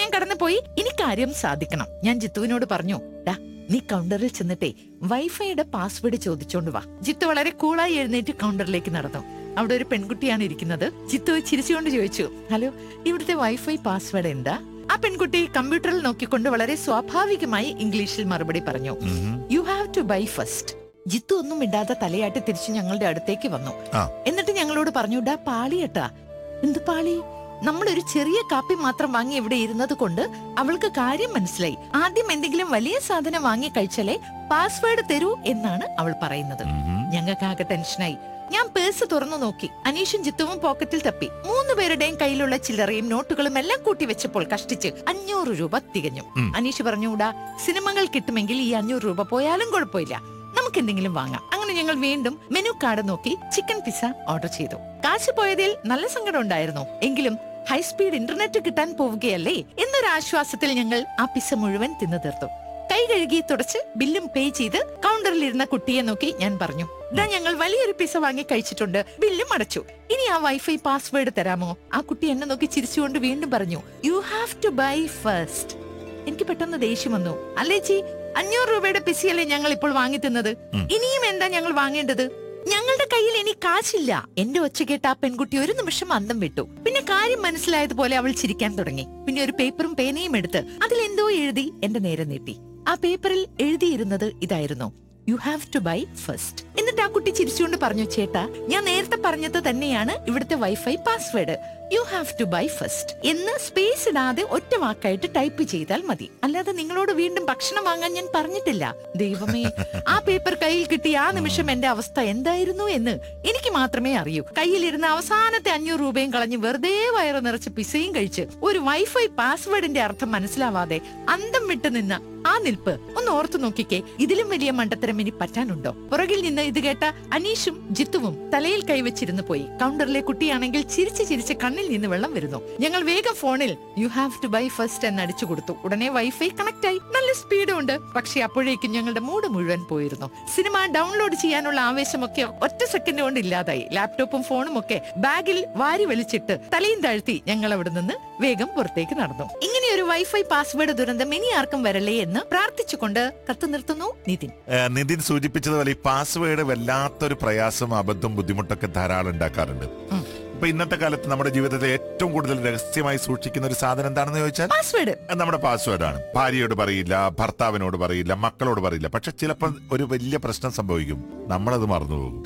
ഞാൻ കടന്നു പോയി ഇനി കാര്യം സാധിക്കണം ഞാൻ ജിത്തുവിനോട് പറഞ്ഞു ഡാ നീ കൗണ്ടറിൽ ചെന്നിട്ടേ വൈഫൈയുടെ പാസ്വേഡ് ചോദിച്ചോണ്ട് വാ ജിത്തു വളരെ കൂളായി എഴുന്നേറ്റ് കൗണ്ടറിലേക്ക് നടന്നു അവിടെ ഒരു പെൺകുട്ടിയാണ് ഇരിക്കുന്നത് ജിത്തു ചിരിച്ചുകൊണ്ട് ചോദിച്ചു ഹലോ ഇവിടുത്തെ വൈഫൈ പാസ്വേഡ് എന്താ ആ പെൺകുട്ടി കമ്പ്യൂട്ടറിൽ നോക്കിക്കൊണ്ട് വളരെ സ്വാഭാവികമായി ഇംഗ്ലീഷിൽ മറുപടി പറഞ്ഞു you have to buy first Jithu ഒന്നും ഇടാതെ തലയാട്ടി തിരിച്ചു ഞങ്ങളുടെ അടുത്തേക്ക് വന്നു ആ. എന്നിട്ട് ഞങ്ങളോട് പറഞ്ഞു ഡാ പാളിയട്ടാ എന്ത് പാളി നമ്മളൊരു ചെറിയ കാപ്പി മാത്രം വാങ്ങി ഇവിടെ ഇരുന്നത് കൊണ്ട് അവൾക്ക് കാര്യം മനസ്സിലായി ആദ്യം എന്തെങ്കിലും വലിയ സാധനം വാങ്ങി കഴിച്ചാലേ പാസ്വേഡ് തരൂ എന്നാണ് അവൾ പറയുന്നത് ഞങ്ങൾക്കാകെ ടെൻഷനായി ഞാൻ പേഴ്സ് തുറന്നു നോക്കി അനീഷും ജിത്തുവും പോക്കറ്റിൽ തപ്പി മൂന്ന് പേരുടെയും കയ്യിലുള്ള ചില്ലറയും നോട്ടുകളും എല്ലാം കൂട്ടി വെച്ചപ്പോൾ കഷ്ടിച്ച് അഞ്ഞൂറ് രൂപ തികഞ്ഞു ഉം. അനീഷ് പറഞ്ഞുകൂടാ സിനിമകൾ കിട്ടുമെങ്കിൽ ഈ അഞ്ഞൂറ് രൂപ പോയാലും കുഴപ്പമില്ല നമുക്ക് എന്തെങ്കിലും വാങ്ങാം അങ്ങനെ ഞങ്ങൾ വീണ്ടും മെനു കാർഡ് നോക്കി ചിക്കൻ പിസ്സ ഓർഡർ ചെയ്തു കാശ് പോയതിൽ നല്ല സങ്കടം ഉണ്ടായിരുന്നു എങ്കിലും ഹൈസ്പീഡ് ഇന്റർനെറ്റ് കിട്ടാൻ പോവുകയല്ലേ എന്നൊരു ആശ്വാസത്തിൽ ഞങ്ങൾ ആ പിസ്സ മുഴുവൻ തിന്നു തീർത്തു കൈ കഴുകി തുടച്ച് ബില്ലും പേ ചെയ്ത് കൗണ്ടറിൽ ഇരുന്ന കുട്ടിയെ നോക്കി ഞാൻ പറഞ്ഞു ഇതാ ഞങ്ങൾ വലിയൊരു പിസ്സ വാങ്ങി കഴിച്ചിട്ടുണ്ട് ബില്ലും അടച്ചു ഇനി ആ വൈഫൈ പാസ്വേഡ് തരാമോ ആ കുട്ടി എന്നെ നോക്കി ചിരിച്ചുകൊണ്ട് വീണ്ടും പറഞ്ഞു you have to buy first എനിക്ക് പെട്ടെന്ന് ദേഷ്യം വന്നു അല്ലേ ചി അഞ്ഞൂറ് രൂപയുടെ പിസിയല്ലേ ഞങ്ങൾ ഇപ്പോൾ വാങ്ങി തിന്നത് ഇനിയും എന്താ ഞങ്ങൾ വാങ്ങേണ്ടത് ഞങ്ങളുടെ കയ്യിൽ ഇനി കാശില്ല എന്റെ ഒച്ച കേട്ട ആ പെൺകുട്ടി ഒരു നിമിഷം അന്തം വിട്ടു പിന്നെ കാര്യം മനസ്സിലായതുപോലെ അവൾ ചിരിക്കാൻ തുടങ്ങി പിന്നെ ഒരു പേപ്പറും പേനയും എടുത്ത് അതിൽ എന്തോ എഴുതി എന്റെ നേരെ നീട്ടി ആ പേപ്പറിൽ എഴുതിയിരുന്നത് ഇതായിരുന്നു you have to buy first എന്നിട്ട് ആ കുട്ടി ചിരിച്ചുകൊണ്ട് പറഞ്ഞു ചേട്ടാ ഞാൻ നേരത്തെ പറഞ്ഞത് തന്നെയാണ് ഇവിടുത്തെ wifi password you have to buy first എന്ന് സ്പേസ് ഇടാതെ ഒറ്റ വാക്കായിട്ട് ടൈപ്പ് ചെയ്താൽ മതി അല്ലാതെ നിങ്ങളോട് വീണ്ടും ഭക്ഷണം വാങ്ങാൻ ഞാൻ പറഞ്ഞിട്ടില്ല ദൈവമേ ആ പേപ്പർ കയ്യിൽ കിട്ടിയ ആ നിമിഷം എന്റെ അവസ്ഥ എന്തായിരുന്നു എന്ന് എനിക്ക് മാത്രമേ അറിയൂ കയ്യിലിരുന്ന അവസാനത്തെ അഞ്ഞൂറ് രൂപയും കളഞ്ഞ് വെറുതെ വയറ് നിറച്ച് പിസയും കഴിച്ച് ഒരു വൈഫൈ പാസ്വേഡിന്റെ അർത്ഥം മനസ്സിലാവാതെ അന്തം വിട്ടു നിന്ന ആ നിൽപ്പ് ഒന്ന് ഓർത്തു നോക്കിക്കേ ഇതിലും വലിയ മണ്ടത്തരം ഇനി പറ്റാനുണ്ടോ പുറകിൽ നിന്ന് ഇത് കേട്ട അനീഷും ജിത്തുവും തലയിൽ കൈവച്ചിരുന്നു പോയി കൗണ്ടറിലെ കുട്ടിയാണെങ്കിൽ ചിരിച്ച് ചിരിച്ച് കണ്ണിൽ നിന്ന് വെള്ളം വരുന്നു ഞങ്ങൾ വേഗം ഫോണിൽ you have to buy first എന്ന് അടിച്ചു കൊടുത്തു ഉടനെ വൈഫൈ കണക്ട് ആയി നല്ല സ്പീഡും ഉണ്ട് പക്ഷെ അപ്പോഴേക്കും ഞങ്ങളുടെ മൂഡ് മുഴുവൻ പോയിരുന്നു സിനിമ ഡൗൺലോഡ് ചെയ്യാനുള്ള ആവേശമൊക്കെ ഒറ്റ സെക്കൻഡ് കൊണ്ട് ഇല്ലാതായി ലാപ്ടോപ്പും ഫോണും ഒക്കെ ബാഗിൽ വാരി വലിച്ചിട്ട് തലയും താഴ്ത്തി ഞങ്ങൾ അവിടെ നിന്ന് വേഗം പുറത്തേക്ക് നടന്നു ഇങ്ങനെ ഒരു വൈഫൈ പാസ്വേഡ് ദുരന്തം ഇനി ആർക്കും വരല്ലേ എന്ന് പ്രാർത്ഥിച്ചുകൊണ്ട് കത്തു നിർത്തുന്നു നിതിൻ ഏഹ് നിതിൻ സൂചിപ്പിച്ചതുപോലെ ഈ പാസ്വേഡ് വല്ലാത്തൊരു പ്രയാസം അബദ്ധം ബുദ്ധിമുട്ടൊക്കെ ധാരാളം ഉണ്ടാക്കാറുണ്ട് ഉം. ഇപ്പൊ ഇന്നത്തെ കാലത്ത് നമ്മുടെ ജീവിതത്തിൽ ഏറ്റവും കൂടുതൽ രഹസ്യമായി സൂക്ഷിക്കുന്ന ഒരു സാധനം എന്താണെന്ന് ചോദിച്ചാൽ പാസ്വേഡ് അത് നമ്മുടെ പാസ്വേഡാണ് ഭാര്യയോട് പറയില്ല ഭർത്താവിനോട് പറയില്ല മക്കളോട് പറയില്ല പക്ഷെ ചിലപ്പോൾ ഒരു വലിയ പ്രശ്നം സംഭവിക്കും നമ്മളത് മറന്നുപോകും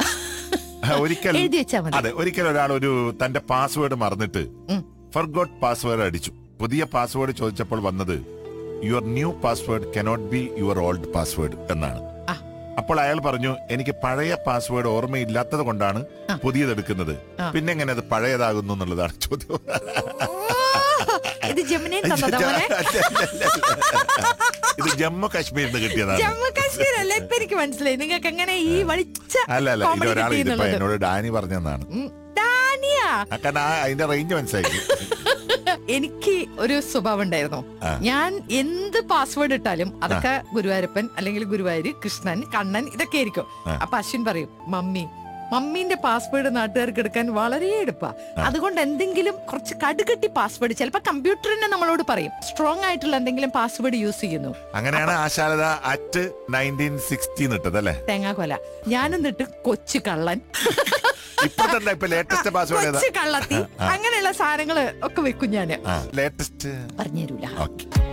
ഒരിക്കൽ എഴുതി വെച്ചാ മതി അതെ ഒരിക്കൽ ഒരാൾ ഒരു തന്റെ പാസ്വേഡ് മറന്നിട്ട് ഉം. ഫർഗോട്ട് പാസ്വേഡ് അടിച്ചു പുതിയ പാസ്വേഡ് ചോദിച്ചപ്പോൾ വന്നത് your new password cannot be your old password എന്നാണ് ആ. അപ്പോൾ അയാൾ പറഞ്ഞു എനിക്ക് പഴയ പാസ്വേഡ് ഓർമ്മയില്ലാത്തത് കൊണ്ടാണ് ആ. പുതിയത് എടുക്കുന്നത് ആ. പിന്നെ എങ്ങനെ അത് പഴയതാകുന്നു എന്നുള്ളതാണ് ചോദ്യം ഇത് ജമുനയിൽ തന്നതാ മോനെ ഇത് ജമ്മു കാശ്മീരിൽ നിന്ന് കിട്ടിയതാണ് ജമ്മു കാശ്മീർ അല്ല ഇപ്പൊ എനിക്ക് മനസ്സിലായി നിങ്ങൾക്ക് എങ്ങനെ ഈ വളിച്ച അല്ല അല്ല ഇത് comedy ഒരാൾ ഇതിപ്പോ കിട്ടിയെന്നുള്ളത്. എന്നോട് ഡാനി പറഞ്ഞതാണ് ഉം, ഡാനിയ കാരണം ആ അതിന്റെ റേഞ്ച് മനസ്സിലായി എനിക്ക് ഒരു സ്വഭാവം ഉണ്ടായിരുന്നു ആ. ഞാൻ എന്ത് പാസ്വേഡ് ഇട്ടാലും അതൊക്കെ ഗുരുവായൂരപ്പൻ അല്ലെങ്കിൽ ഗുരുവായൂര് കൃഷ്ണൻ കണ്ണൻ ഇതൊക്കെ ആയിരിക്കും ആ. അപ്പൊ അശ്വിൻ പറയും മമ്മി മമ്മീന്റെ പാസ്വേഡ് നാട്ടുകാർക്ക് എടുക്കാൻ വളരെ എളുപ്പാ അതുകൊണ്ട് എന്തെങ്കിലും കുറച്ച് കടുകട്ടി പാസ്വേഡ് ചിലപ്പോ കമ്പ്യൂട്ടറിനെ നമ്മളോട് പറയും സ്ട്രോങ് ആയിട്ടുള്ള എന്തെങ്കിലും പാസ്വേഡ് യൂസ് ചെയ്യുന്നു അങ്ങനെയാണ് ആശാലത അറ്റ് നയൻറ്റീൻ സിക്സ്റ്റീൻ ഇട്ടത് അല്ലേ തേങ്ങാക്കൊല ഞാൻ എന്നിട്ട് കൊച്ചു കള്ളൻ ഇപ്പൊ തന്നെ ഇപ്പൊ ലേറ്റസ്റ്റ് പാസ്വേഡ് ഏതാ കൊച്ചു കള്ളത്തി അങ്ങനെയുള്ള സാധനങ്ങള് ഒക്കെ വെക്കും ഞാന് ലേറ്റസ്റ്റ് പറഞ്ഞുതരൂല ഓക്കെ